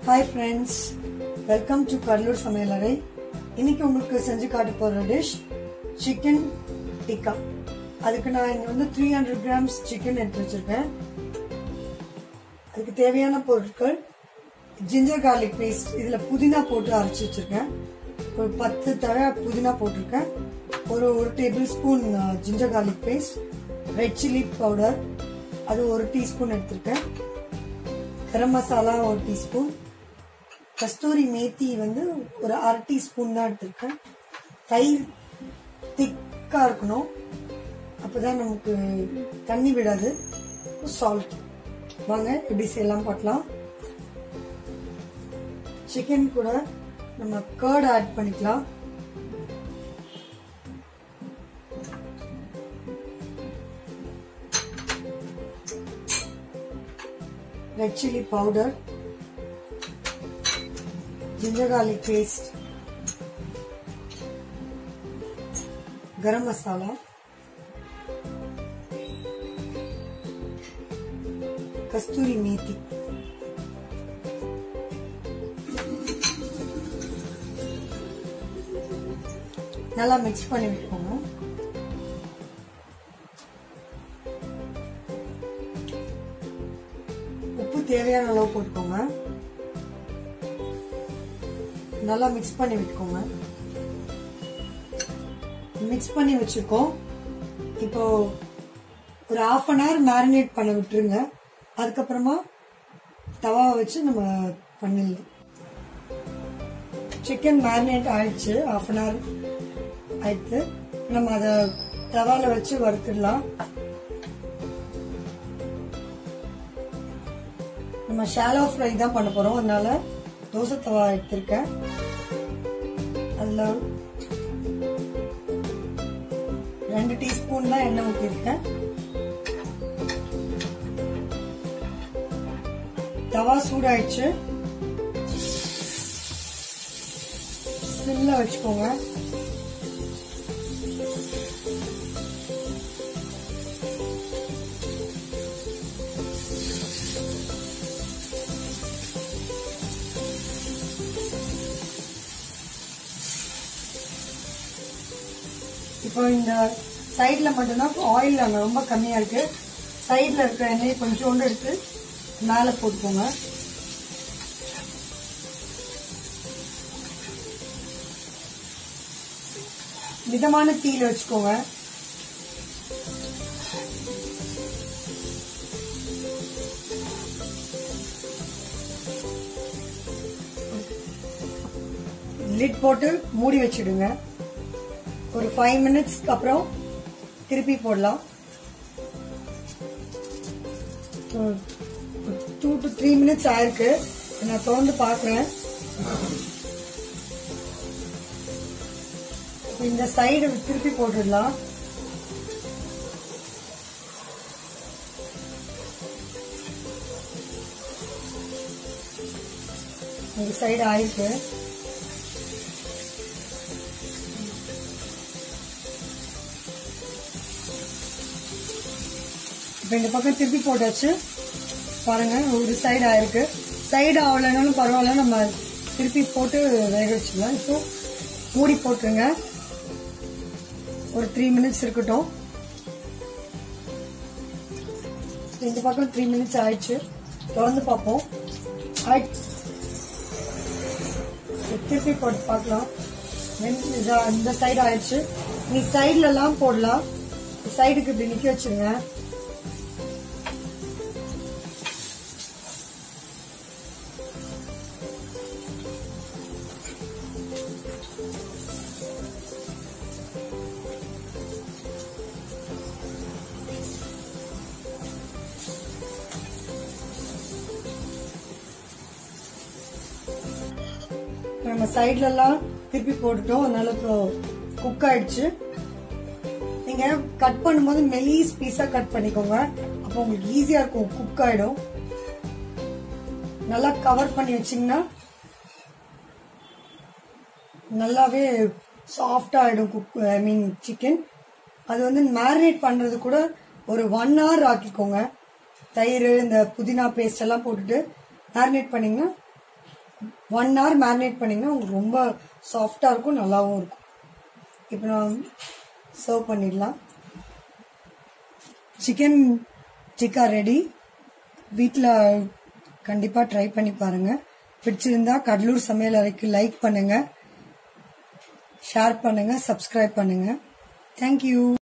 hi friends welcome to Cuddalore சமையலறை இன்னைக்கு உங்களுக்கு செஞ்சு காட்ட போகிற டிஷ் சிக்கன் டிக்கா அதுக்கு நான் இங்கே வந்து த்ரீ ஹண்ட்ரட் கிராம்ஸ் சிக்கன் எடுத்து வச்சிருக்கேன் அதுக்கு தேவையான பொருட்கள் ஜிஞ்சர் கார்லிக் பேஸ்ட் இதில் புதினா போட்டு அரைச்சி வச்சிருக்கேன் ஒரு பத்து தழை புதினா போட்டிருக்கேன் ஒரு ஒரு tablespoon ginger garlic paste red chilli powder அது ஒரு டீஸ்பூன் எடுத்திருக்கேன் கரம் மசாலா ஒரு டீஸ்பூன் கஸ்தூரி மேத்தி வந்து ஒரு அரை டீஸ்பூன் தான் எடுத்திருக்கேன் தயிர் திக்கா இருக்கணும் அப்பதான் நமக்கு தண்ணி விடாது சால்ட் வாங்க எப்படி செய்யலாம் பார்க்கலாம் சிக்கன் கூட நம்ம கர்ட் ஆட் பண்ணிக்கலாம் red chilli powder ginger garlic paste garam masala kasuri methi நல்லா மிக்ஸ் பண்ணி விட்டுக்கோங்க உப்பு தேவையான அளவு போட்டுக்கோங்க நல்லா மிக்ஸ் பண்ணி விட்டுக்கோங்க மிக்ஸ் பண்ணி வச்சிருக்கோம் இப்போ ஒரு ஹாஃப் அன் ஹவர் மேரினேட் பண்ண விட்டுருங்க அதுக்கப்புறமா தவா வச்சு நம்ம பண்ணிடலாம் சிக்கன் மேரினேட் ஆயிடுச்சு ஹாஃப் அன் ஹவர் ஆயிடுச்சு நம்ம அதை தவால வச்சு வறுத்துடலாம் நம்ம ஷாலோ ஃப்ரை தான் பண்ண போறோம் அதனால தோசை தவா எடுத்திருக்கேன் அதில் ரெண்டு டீஸ்பூன் தான் எண்ணெய் ஊற்றிருக்கேன் தவா சூடாயிடுச்சு சில்ல வச்சுக்கோங்க இப்போ இந்த சைடில் மட்டும்தான் ஆயில் அங்கே ரொம்ப கம்மியாக இருக்கு சைடில் இருக்கிற எண்ணெய் கொஞ்சோண்டு எடுத்து மேலே போட்டுக்கோங்க மிதமான தீயில வச்சுக்கோங்க லிட் போட்டு மூடி வச்சிடுங்க ஒரு ஃபைவ் மினிட்ஸ்க்கு அப்புறம் திருப்பி போடலாம் டூ டு த்ரீ மினிட்ஸ் ஆயிருக்கு நான் திறந்து பார்க்குறேன் இந்த சைடு திருப்பி போட்டுடலாம் இந்த சைடு ஆயிருக்கு இப்போ இந்த பக்கம் திருப்பி போட்டாச்சு பாருங்க ஒரு சைடு ஆயிருக்கு சைடு ஆகலைனாலும் பரவாயில்ல நம்ம திருப்பி போட்டு வேக வச்சுக்கலாம் இப்போ மூடி போட்டுருங்க ஒரு த்ரீ மினிட்ஸ் இருக்கட்டும் இந்த பக்கம் த்ரீ மினிட்ஸ் ஆயிடுச்சு திறந்து பார்ப்போம் ஆயிடுச்சு திருப்பி போட்டு பார்க்கலாம் இந்த சைடு ஆயிடுச்சு நீ சைட்ல எல்லாம் போடலாம் சைடுக்கு இப்படி நிக்க வச்சிருங்க நம்ம சைட்ல எல்லாம் திருப்பி போட்டுட்டோம் அதனால இப்போ குக் ஆயிடுச்சு நீங்க கட் பண்ணும்போது மெலீஸ் பீஸா கட் பண்ணிக்கோங்க அப்போ உங்களுக்கு ஈஸியா இருக்கும் குக் ஆயிடும் நல்லா கவர் பண்ணி வச்சீங்கன்னா நல்லாவே சாஃப்டா ஆயிடும் குக் ஐ மீன் சிக்கன் அது வந்து மேரினேட் பண்றது கூட ஒரு ஒன் ஹவர் ஆக்கிக்கோங்க தயிர் இந்த புதினா பேஸ்ட் எல்லாம் போட்டுட்டு மேரினேட் பண்ணீங்கன்னா ஒன் ஹவர் மேரினேட் பண்ணிங்கன்னா உங்களுக்கு ரொம்ப சாஃப்டாக இருக்கும் நல்லாவும் இருக்கும் இப்போ நான் சர்வ் பண்ணிடலாம் சிக்கன் டிக்கா ரெடி வீட்டில் கண்டிப்பாக ட்ரை பண்ணி பாருங்க பிடிச்சிருந்தா கடலூர் சமையல் அறைக்கு லைக் பண்ணுங்க ஷேர் பண்ணுங்க சப்ஸ்கிரைப் பண்ணுங்க தேங்க்யூ